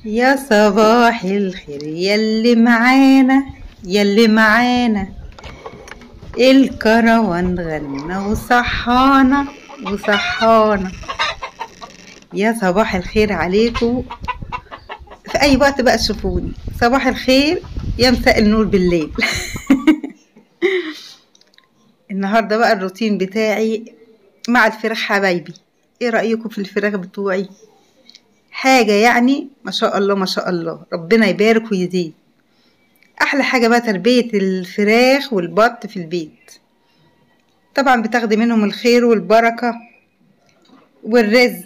يا صباح الخير يلي معانا يلي معانا الكروان غنى وصحانا وصحانا يا صباح الخير عليكم في اي وقت بقى تشوفوني صباح الخير يا مساء النور بالليل النهارده بقى الروتين بتاعي مع الفراخ حبايبي ايه رايكم في الفراخ بتوعي حاجة يعني ما شاء الله ما شاء الله ربنا يبارك ويزيد أحلى حاجة بقى تربية الفراخ والبط في البيت طبعا بتاخدي منهم الخير والبركة والرزق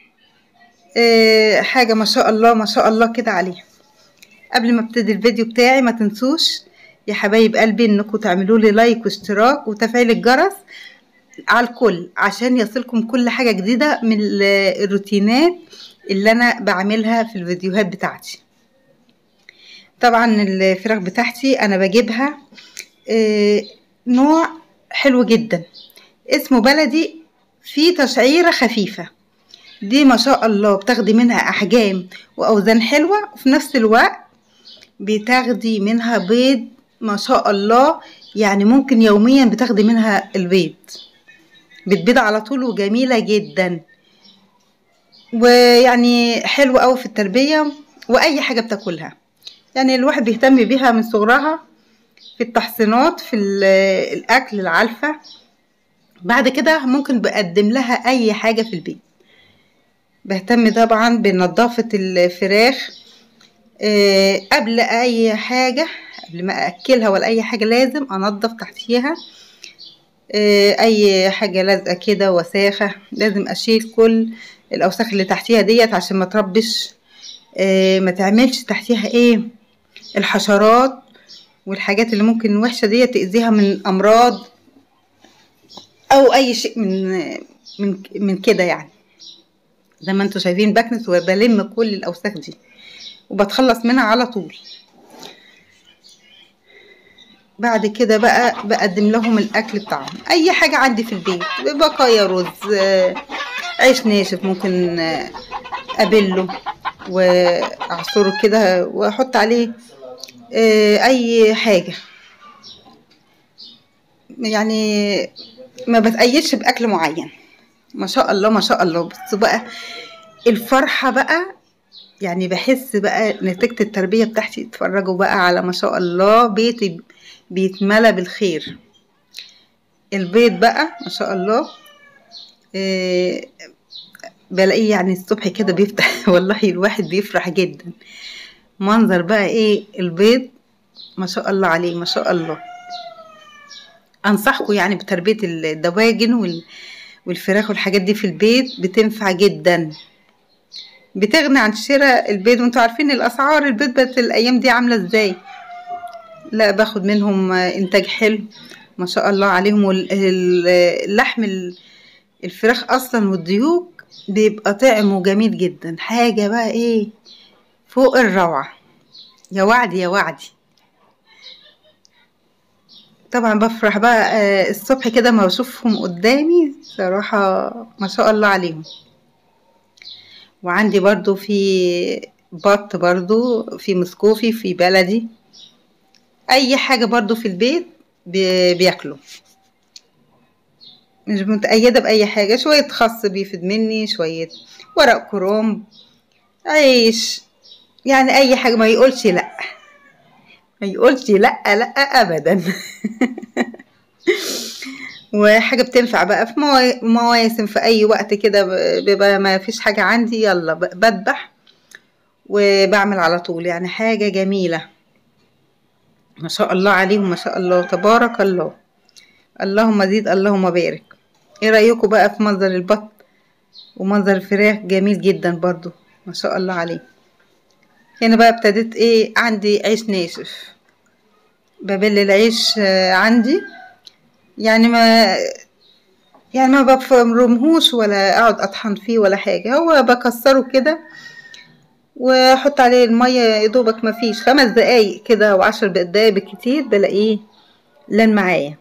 أه حاجة ما شاء الله ما شاء الله كده عليها قبل ما ابتدي الفيديو بتاعي ما تنسوش يا حبايب قلبي انكم تعملوا لي لايك واشتراك وتفعيل الجرس على الكل عشان يصلكم كل حاجة جديدة من الروتينات اللي انا بعملها في الفيديوهات بتاعتي طبعا الفراخ بتاعتي انا بجيبها آه نوع حلو جدا اسمه بلدي فيه تشعيرة خفيفة دي ما شاء الله بتاخدي منها احجام واوزان حلوة وفي نفس الوقت بتاخدي منها بيض ما شاء الله يعني ممكن يوميا بتاخدي منها البيض بتبيض على طول وجميلة جدا ويعني حلو قوي في التربية وأي حاجة بتاكلها يعني الواحد بيهتم بيها من صغرها في التحصينات في الأكل العلفة بعد كده ممكن بقدم لها أي حاجة في البيت بهتم طبعا بنظافة الفراخ أه قبل أي حاجة قبل ما أكلها ولا أي حاجة لازم أنظف تحتيها أه أي حاجة لازقة كده وساخة لازم أشيل كل الاوساخ اللي تحتيها ديت عشان ما تربش آه ما تعملش تحتيها ايه الحشرات والحاجات اللي ممكن وحشه ديت تاذيها من امراض او اي شيء من من من كده يعني زي ما انتم شايفين بكنس وبلم كل الاوساخ دي وبتخلص منها على طول بعد كده بقى بقدم لهم الاكل بتاعهم اي حاجه عندي في البيت بقايا رز آه عيش ناشف ممكن ابله واعصره كده واحط عليه اي حاجة يعني ما بتأيدش باكل معين ما شاء الله ما شاء الله بس بقى الفرحة بقى يعني بحس بقى نتيجة التربية بتاعتي اتفرجوا بقى على ما شاء الله بيتي بيتملى بالخير البيض بقى ما شاء الله إيه بلاقيه يعني الصبح كده بيفتح والله الواحد بيفرح جدا منظر بقى ايه البيض ما شاء الله عليه ما شاء الله انصحكم يعني بتربيه الدواجن والفراخ والحاجات دي في البيت بتنفع جدا بتغني عن شراء البيض وانتوا عارفين الاسعار البيض بقت الايام دي عامله ازاي لا باخد منهم انتاج حلو ما شاء الله عليهم واللحم الفراخ اصلا والديوك بيبقى طعمه جميل جدا حاجة بقى ايه فوق الروعة يا وعدي يا وعدي طبعا بفرح بقى الصبح كده ما بشوفهم قدامي صراحة ما شاء الله عليهم وعندي برضو في بط برضو في مسكوفي في بلدي اي حاجة برضو في البيت بياكلوا مش متأيدة بأي حاجة شوية خس بيفيد مني شوية ورق كروم عيش يعني أي حاجة ما يقولش لأ ما يقولش لأ لأ أبدا وحاجة بتنفع بقى في مواسم في أي وقت كده بيبقى ما فيش حاجة عندي يلا بذبح وبعمل على طول يعني حاجة جميلة ما شاء الله عليهم ما شاء الله تبارك الله اللهم زيد اللهم بارك ايه رايكم بقى في منظر البط ومنظر الفراخ جميل جدا برضو ما شاء الله عليه هنا بقى ابتديت ايه عندي عيش ناشف ببل العيش عندي يعني ما يعني ما بفرمهوش ولا اقعد اطحن فيه ولا حاجه هو بكسره كده واحط عليه الميه يا دوبك ما فيش خمس دقايق كده وعشر دقايق بالكتير بلاقيه لان معايا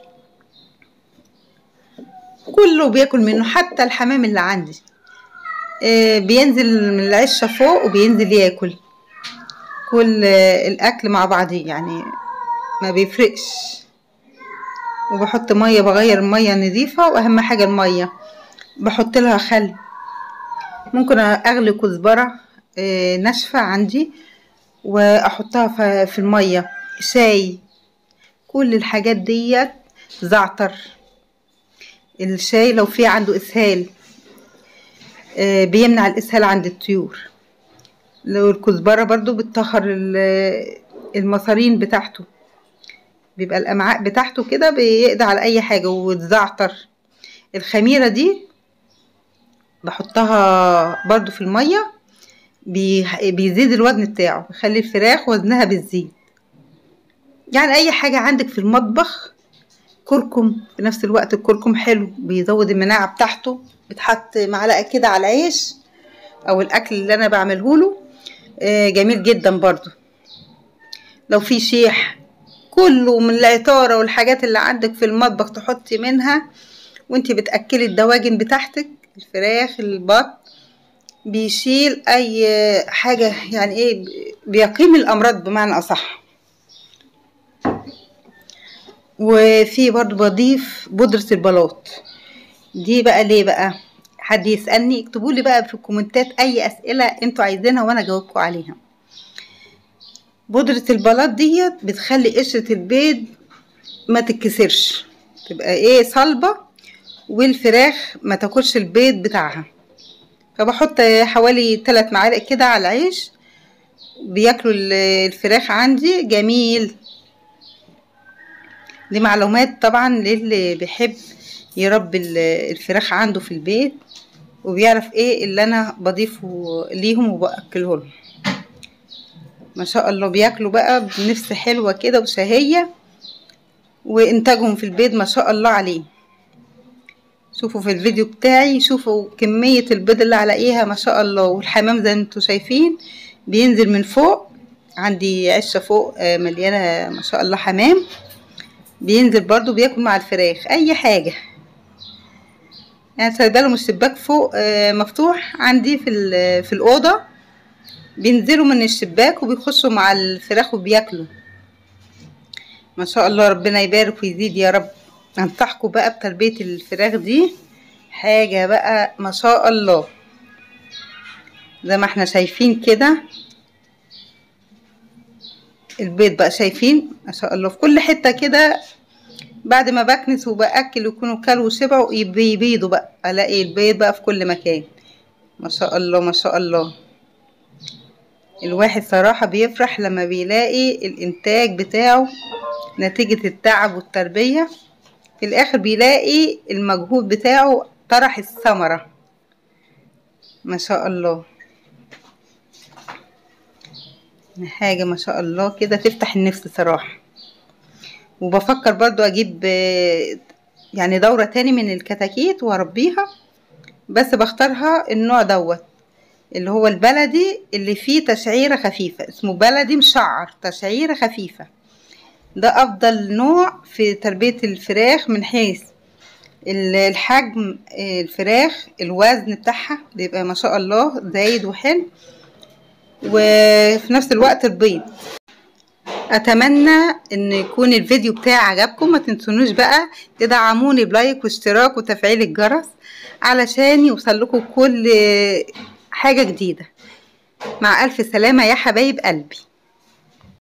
كله بياكل منه حتى الحمام اللي عندي آه، بينزل من العشة فوق وبينزل ياكل كل آه، الاكل مع بعضيه يعني ما بيفرقش وبحط ميه بغير الميه نظيفه واهم حاجه الميه بحط لها خل ممكن اغلي كزبره آه، ناشفه عندي واحطها ف- في الميه شاي كل الحاجات ديت زعتر الشاي لو في عنده اسهال آه، بيمنع الاسهال عند الطيور لو الكزبره برضو بتطهر ال- المصارين بتاعته بيبقى الامعاء بتاعته كده بيقضي على اي حاجه والزعتر الخميره دي بحطها برضو في الميه بي- بيزيد الوزن بتاعه بيخلي الفراخ وزنها بتزيد يعني اي حاجه عندك في المطبخ كركم في نفس الوقت الكركم حلو بيزود المناعه بتاعته بتحط معلقه كده على العيش او الاكل اللي انا بعمله له آه، جميل جدا برضو لو في شيح كله من العطارة والحاجات اللي عندك في المطبخ تحطي منها وانتي بتأكلي الدواجن بتاعتك الفراخ البط بيشيل اي حاجة يعني ايه بيقيم الامراض بمعنى اصح وفي برضو بضيف بودرة البلاط دي بقى ليه بقى حد يسألني اكتبوا لي بقى في الكومنتات اي اسئلة انتوا عايزينها وانا اجاوبكم عليها بودرة البلاط ديت بتخلي قشرة البيض ما تتكسرش تبقى ايه صلبة والفراخ ما تاكلش البيض بتاعها فبحط حوالي 3 معالق كده على العيش بياكلوا ال- الفراخ عندي جميل دي معلومات طبعا للي بيحب يربي ال- الفراخ عنده في البيت وبيعرف ايه اللي انا بضيفه ليهم وباكله لهم ما شاء الله بياكلوا بقى بنفس حلوة كده وشهية وإنتاجهم في البيض ما شاء الله عليه شوفوا في الفيديو بتاعي شوفوا كمية البيض اللي هلاقيها ما شاء الله والحمام زي ما انتوا شايفين بينزل من فوق عندي عشة فوق آه، مليانة ما شاء الله حمام بينزل برضو بياكل مع الفراخ أي حاجة يعني سايبه لهم الشباك فوق آه، مفتوح عندي في ال- في الأوضة بينزلوا من الشباك وبيخشوا مع الفراخ وبياكلوا ما شاء الله ربنا يبارك ويزيد يا رب انصحكم بقى بتربية الفراخ دي حاجة بقى ما شاء الله زي ما احنا شايفين كده البيض بقى شايفين ما شاء الله في كل حتة كده بعد ما بكنس وبأكل ويكونوا كلوا وشبعوا يبيضوا بقى الاقي البيض بقى في كل مكان ما شاء الله ما شاء الله الواحد صراحة بيفرح لما بيلاقي الإنتاج بتاعه نتيجة التعب والتربية في الآخر بيلاقي المجهود بتاعه طرح الثمرة ما شاء الله حاجة ما شاء الله كده تفتح النفس صراحة وبفكر برضو أجيب آه، يعني دورة تاني من الكتاكيت وأربيها بس بختارها النوع دوت اللي هو البلدي اللي فيه تشعيرة خفيفة اسمه بلدي مشعر تشعيرة خفيفة ده أفضل نوع في تربية الفراخ من حيث ال- الحجم آه، الفراخ الوزن بتاعها بيبقى ما شاء الله زايد وحلو وفي نفس الوقت البيض اتمنى ان يكون الفيديو بتاعي عجبكم ما تنسونوش بقى تدعموني بلايك واشتراك وتفعيل الجرس علشان يوصل لكم كل حاجة جديدة مع ألف سلامة يا حبايب قلبي